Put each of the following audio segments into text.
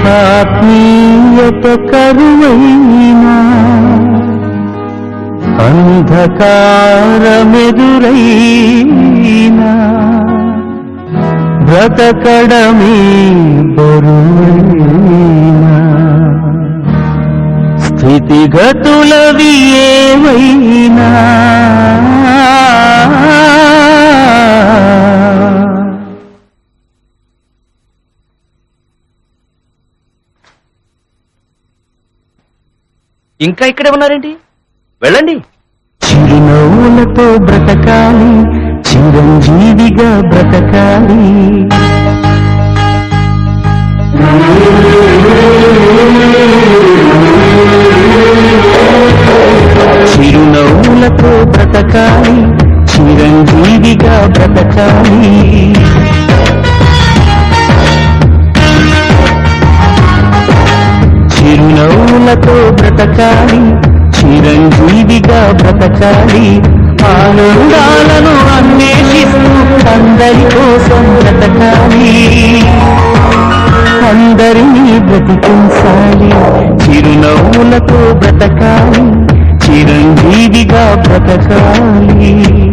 ఆత్మీయత కరువైనా అంధకారమెదురైనా బ్రతకడమే బరువైనా స్థితిగతులవి ఏవైనా ఇంకా ఇక్కడే ఉన్నారేంటి వెళ్ళండి చిరునవ్వులతో బ్రతకాలి చిరంజీవిగా బ్రతకాలి చిరునవ్వులతో బ్రతకాలి చిరంజీవిగా బ్రతకాలి చిరునవ్వులతో బ్రతకాలి చిరంజీవిగా బ్రతకాలి ఆనందాలను అన్వేషిస్తూ అందరి కోసం బ్రతకాలి అందరినీ బ్రతికించాలి చిరునవ్వులతో బ్రతకాలి చిరంజీవిగా బ్రతకాలి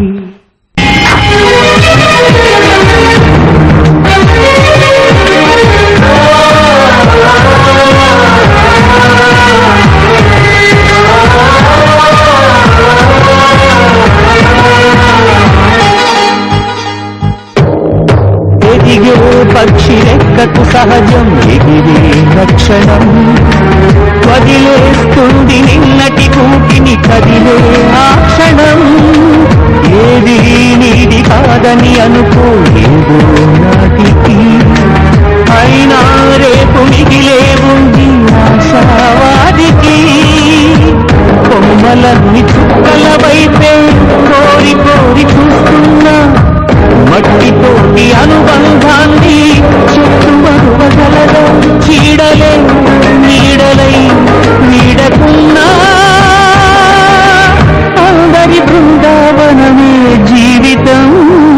ఎదిగే పక్షి రెక్కకు సహజం ఎగిరే లక్షణం వదిలేస్తుంది నిన్నటి కూటిని కదిలే ఆ క్షణం ఏది నీది కాదని అనుకో ఏదో నాటికి అయినా రేపు మిగిలే ఉంది ఆశావాదికి కొమ్మలన్నీ చుక్కల వైపే కోరి కోరి చూస్తున్నా మట్టితోటి అనుబంధాన్ని చెట్టు మరువగలదా చీడలే నీడలై నీడకున్నా అందరి బృందావనమే జీవితం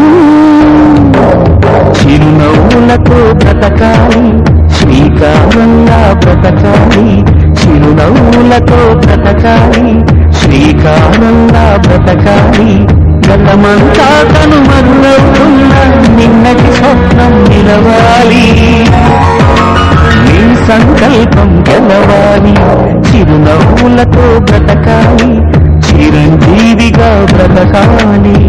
చిరునవ్వులతో బ్రతకాలి శ్రీకారంగా బ్రతకాలి చిరునవ్వులతో బ్రతకాలి శ్రీకారంగా బ్రతకాలి గతమంతా తను మరులవుతున్న నిన్నటి స్వప్నం నిలవాలి నీ సంకల్పం గెలవాలి చిరునవ్వులతో బ్రతకాలి చిరంజీవిగా బ్రతకాలి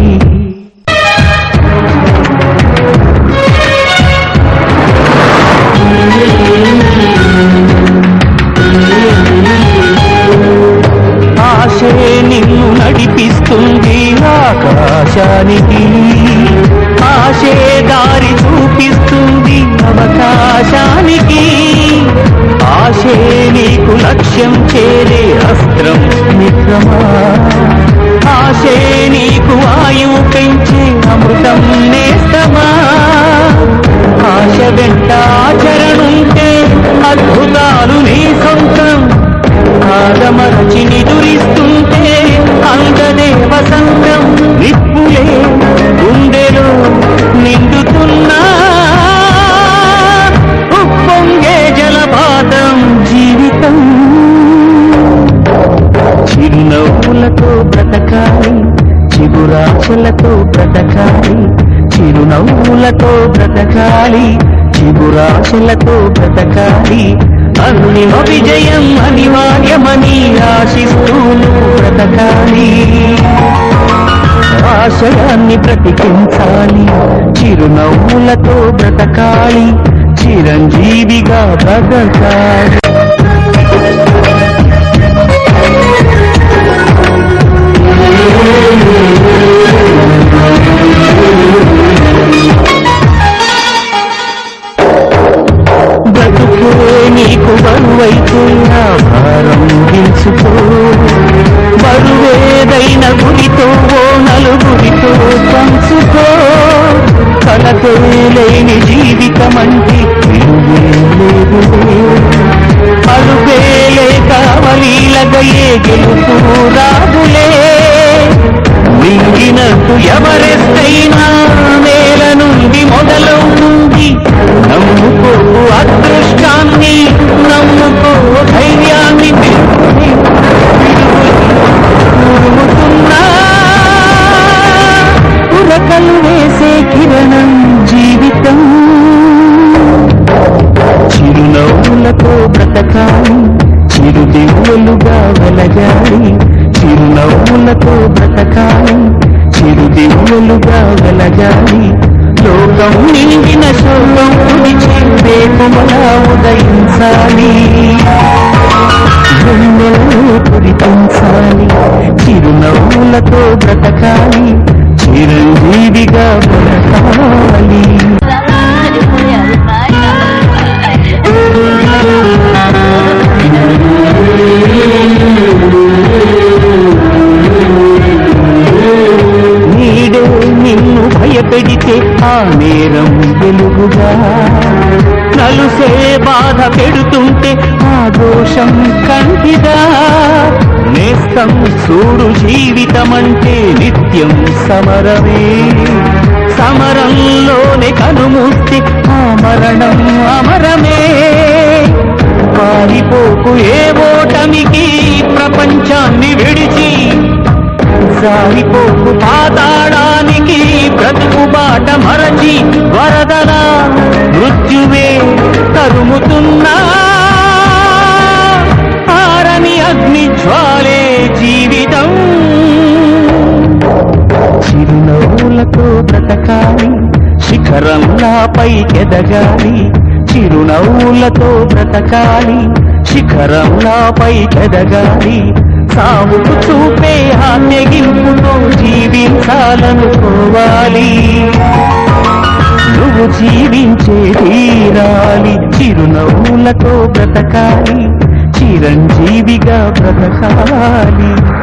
ఆశే నిన్ను నడిపిస్తుంది ఆకాశానికి ఆశే దారి చూపిస్తుంది అవకాశానికి ఆశే నీకు లక్ష్యం చేరే అస్త్రం మిత్రమా ఆశే నీకు ఆయువు పెంచే అమృతం నేస్తమా ఆశ వెంట ఆచరణుంటే అద్భుతాలు నీ సొంతం ఆదమరచి నిదురిస్తుంటే అందదే వసంతం నిప్పులే గుండెలో నిండుతున్నా ఉప్పొంగే జలపాతం జీవితం చిరునవ్వులతో బ్రతకాలి చిగురాశలతో బ్రతకాలి చిరునవ్వులతో బ్రతకాలి చిగురాశలతో బ్రతకాలి అన్నిమ విజయం అనివార్యమని ఆశిస్తూ నువ్వు బ్రతకాలి ఆశయాన్ని బ్రతికించాలి చిరునవ్వులతో బ్రతకాలి చిరంజీవిగా బ్రతకాలి బ్రతుకే నీకు బరువైతున్నా భారం దించుకో బరువేదైన గురితో ఓ నలుగురితో పంచుకో కలతో లేని జీవితమంటే విలువే లేదులే అడుగే లేక అవలీలగయే గెలుపు రాదులే మింగినట్టు ఎవరెస్తైనా నేల నుండి మొదలవుతుంది నమ్ముకో అదృష్టాన్ని కిరణం జీవితం చిరునవ్వులతో బ్రతకాలి చిరుదివ్వులుగా వెలగాలి చిరునవ్వులతో బ్రతకాలి చిరుదివ్వులుగా వెలగాలి లోకం నిండిన శోకం తుడిచి ప్రేమల ఉదయించాలి గుండెల్లో కురిపించాలి చిరునవ్వులతో బ్రతకాలి చిరంజీవిగా బ్రతకాలి నీడే నిన్ను భయపెడితే ఆ నేరం వెలుగుగా నలుసే బాధ పెడుతుంటే ఆ దోషం కంటిదా నేస్తం చూడు జీవితమంటే నిత్యం సమరమే సమరంలోనే కనుమూస్తే ఆ మరణం అమరమే పారిపోకు ఏ ఓటమికి ప్రపంచాన్ని విడిచి జారిపోకు పాతాళానికి బ్రతుకు బాట మరచి వరదల మృత్యువే తరుముతున్నా ఆరని అగ్ని జ్వాలే జీవితం చిరునవ్వులతో బ్రతకాలి శిఖరంలా పైకెదగాలి చిరునవ్వులతో బ్రతకాలి శిఖరంలా పైకెదగాలి సాగుకు చూపే ఆజ్ఞగింపుతో జీవించాలనుకోవాలి నువ్వు జీవించే తీరాలి చిరునవ్వులతో బ్రతకాలి చిరంజీవిగా బ్రతకాలి